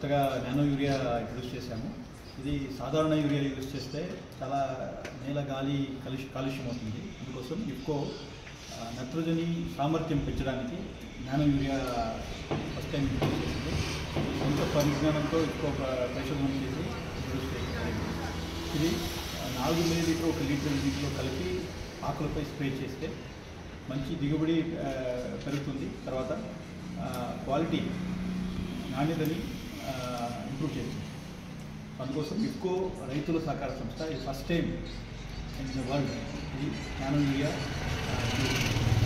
కొత్తగా nano urea introduce చేశాము ఇది సాధారణ యూరియా యూజ్ చేస్తే చాలా నేల గాలి కలుష కాలుష్యం అవుతుంది అందుకోసం ఇఫ్కో ఆ, నత్రజని సామర్థ్యం పెంచడానికి nano urea first time introduce చేసింది సొంత పరిజ్ఞానంతో ఎక్కువ పరిశోధన చేసి ఇంట్రొడ్యూస్ చేసింది ఇది ఆ, నాలుగు మిల్లీ లీటర్ ఒక లీటర్ నీటిలో కలిపి ఆకులపై స్ప్రే చేస్తే మంచి దిగుబడి ఆ, పెరుగుతుంది తర్వాత ఆ, క్వాలిటీ నాణ్యతని ఆ, ఇంప్రూవ్ చేస్తుంది అందుకోసం ఇఫ్కో రైతుల సహకార సంస్థ ఇది first time in the world ఇది నానో యూరియా ఆ,